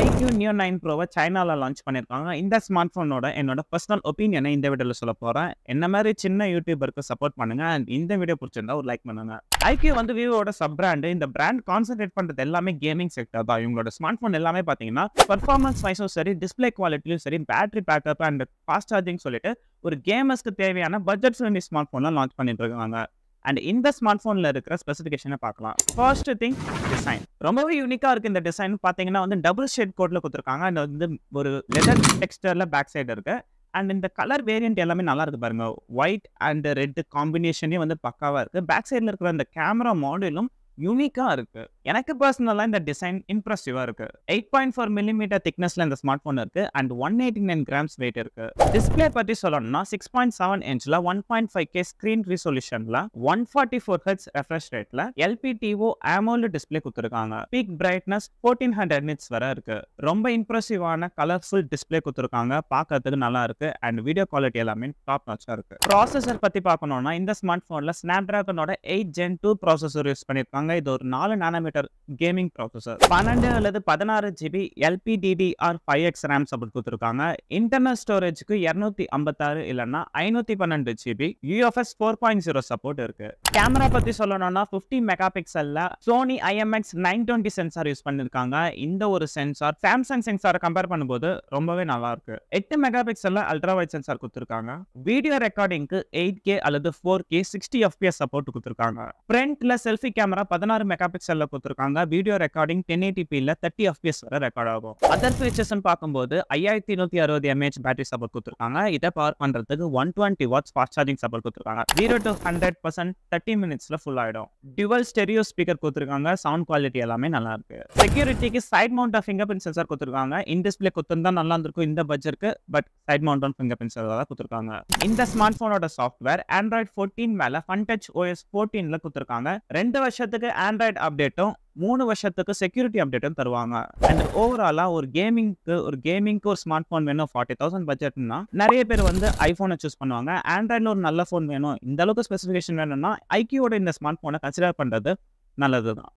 IQ neo nine ப்ரோவை சைனால launch பண்ணியிருக்காங்க இந்த ஸ்மார்ட் ஃபோனோட என்னோட பர்சனல் ஒப்பீனியனை இந்த வீடியோவில் சொல்ல போகிறேன் என்ன மாதிரி சின்ன யூடியூபருக்கு சப்போர்ட் பண்ணுங்க அண்ட் இந்த வீடியோ பிடிச்சிருந்தா ஒரு லைக் பண்ணுங்க ஐக்யூ வந்து விவோட சப் பிராண்டு இந்த பிராண்ட் கான்சென்ட்ரேட் பண்ணுறது எல்லாமே கேமிங் செக்டர் தான் இவங்களோட ஸ்மார்ட் ஃபோன் எல்லாமே பார்த்தீங்கன்னா பர்ஃபார்மன்ஸ் வைஸும் சரி டிஸ்பிளே குவாலிட்டியும் சரி battery backup and fast charging சொல்லிட்டு ஒரு கேமர்ஸ்க்கு தேவையான பட்ஜெட் ஃப்ரெண்ட்லி ஸ்மார்ட் ஃபோன்லாம் லான்ச் பண்ணிட்டு இருக்காங்க அண்ட் இந்த ஸ்மார்ட் ஃபோனில் இருக்கிற ஸ்பெசிஃபிகேஷனை பார்க்கலாம் ஃபர்ஸ்ட் திங் டிசைன் ரொம்பவே யூனிக்காக இருக்குது இந்த டிசைன் பார்த்தீங்கன்னா வந்து டபுள் ஷேட் கோட்டில் கொடுத்துருக்காங்க அண்ட் வந்து ஒரு லெதர் டெக்ஸ்டரில் பேக் சைடு இருக்கு அண்ட் இந்த கலர் வேரியன்ட் எல்லாமே நல்லா இருக்கு பாருங்க ஒயிட் அண்ட் ரெட் காம்பினேஷனே வந்து பக்காவாக இருக்கு பேக் சைடில் இருக்கிற அந்த கேமரா மாடலும் யூனிக்காக இருக்கு எனக்கு பர்சனலாக இந்த டிசைன் இம்ப்ரெசிவாக இருக்கு எயிட் பாயிண்ட் ஃபோர் மில்லிமீட்டர் திக்னஸ்ல இந்த ஸ்மார்ட் ஃபோன் இருக்கு and one eighty nine grams weight இருக்கு டிஸ்பிளே பற்றி சொல்லணும்னா சிக்ஸ் பாயிண்ட் செவன் இன்ச்ல one point five K screen ரிசொல்யூஷன்ல one forty four hertz refresh ரேட்ல எல்பிடிஓ AMOLED டிஸ்பிளே கொடுத்துருக்காங்க peak brightness fourteen hundred nits வரை இருக்கு ரொம்ப இம்ப்ரெசிவான கலர்ஃபுல் டிஸ்பிளே கொடுத்துருக்காங்க பார்க்கறதுக்கு நல்லா இருக்கு அண்ட் வீடியோ குவாலிட்டி எல்லாமே டாப் நாச்சா இருக்கு ப்ராசஸர் பத்தி பார்க்கணும்னா இந்த ஸ்மார்ட் போன்ல ஸ்னாப் டிராகனோட eight gen two processor use பண்ணிருக்காங்க இது ஒரு நாலு நானோமீட்டர் கேமிங் ப்ராசஸர் பன்னெண்டு அல்லது பதினாறு GB LPDDR five X RAM support கொடுத்துருக்காங்க இன்டர்னல் ஸ்டோரேஜ்க்கு இரநூத்தி ஐம்பத்தாறு இல்லைன்னா ஐநூத்தி பன்னெண்டு GB UFS four point zero support இருக்கு கேமரா பத்தி சொல்லணும்னா ஃபிஃப்டி மெகா பிக்சல்ல Sony IMX nine twenty sensor use பண்ணிருக்காங்க இந்த ஒரு சென்சார் சாம்சங் சென்சாரை கம்பேர் பண்ணும்போது ரொம்பவே நல்லா இருக்கு எட்டு மெகா பிக்சல்ல அல்ட்ரா வைட் சென்சார் கொடுத்துருக்காங்க வீடியோ ரெக்கார்டிங்க்கு எயிட் கே அல்லது four K sixty FPS support கொடுத்துருக்காங்க ஃப்ரண்ட்ல செல்ஃபி கேமரா பதினாறு மெகா பிக்சல்ல கொடுத்துருக்காங்க வீடியோ ரெக்கார்டிங் டென் எயிட்டிபியில் தேர்ட்டி எஃபிஎஸ் வரை ரெக்கார்ட் ஆகும் அதர் ஃபீச்சர்ஸ் பார்க்கும்போது ஐயாயிரத்தி நூத்தி அறுபது எம்ஏஹெச் பேட்டரி சப்போர்ட் கொடுத்துருக்காங்க இதை பவர் பண்றதுக்கு one twenty watts fast charging support கொடுத்துருக்காங்க zero to hundred percent thirty மினிட்ஸ்ல ஃபுல் ஆயிடும் டியூவல் ஸ்டெரியோ ஸ்பீக்கர் கொடுத்துருக்காங்க சவுண்ட் குவாலிட்டி எல்லாமே நல்லா இருக்கு செக்யூரிட்டிக்கு side mount finger print sensor கொடுத்துருக்காங்க இன் டிஸ்பிளே கொடுத்துருந்தா நல்லா இருந்திருக்கும் இந்த பட்ஜெட்க்கு but side mount on finger print sensor தான் கொடுத்துருக்காங்க இந்த ஸ்மார்ட் போனோட சாஃப்ட்வேர் ஆண்ட்ராய்ட் ஃபோர்டீன் மேல ஃபன் டச் ஓஎஸ் ஃபோர்டீன்ல கொடுத்துருக்காங்க ரெண்டு வருஷத்துக்கு ஆண்ட்ராய்டு அப்டேட்டும் மூணு வருஷத்துக்கு செக்யூரிட்டி அப்டேட்டும் தருவாங்க அண்ட் ஓவராலா ஒரு கேமிங்க்கு ஒரு கேமிங்க்கு ஒரு ஸ்மார்ட் ஃபோன் வேணும் ஃபார்ட்டி தௌசண்ட் பட்ஜெட்னா நிறைய பேர் வந்து ஐஃபோனை சூஸ் பண்ணுவாங்க ஆண்ட்ராய்டில் ஒரு நல்ல ஃபோன் வேணும் இந்த அளவுக்கு ஸ்பெசிஃபிகேஷன் வேணும்னா ஐக்கியோட இந்த ஸ்மார்ட் ஃபோனை கன்சிடர் பண்றது நல்லது தான்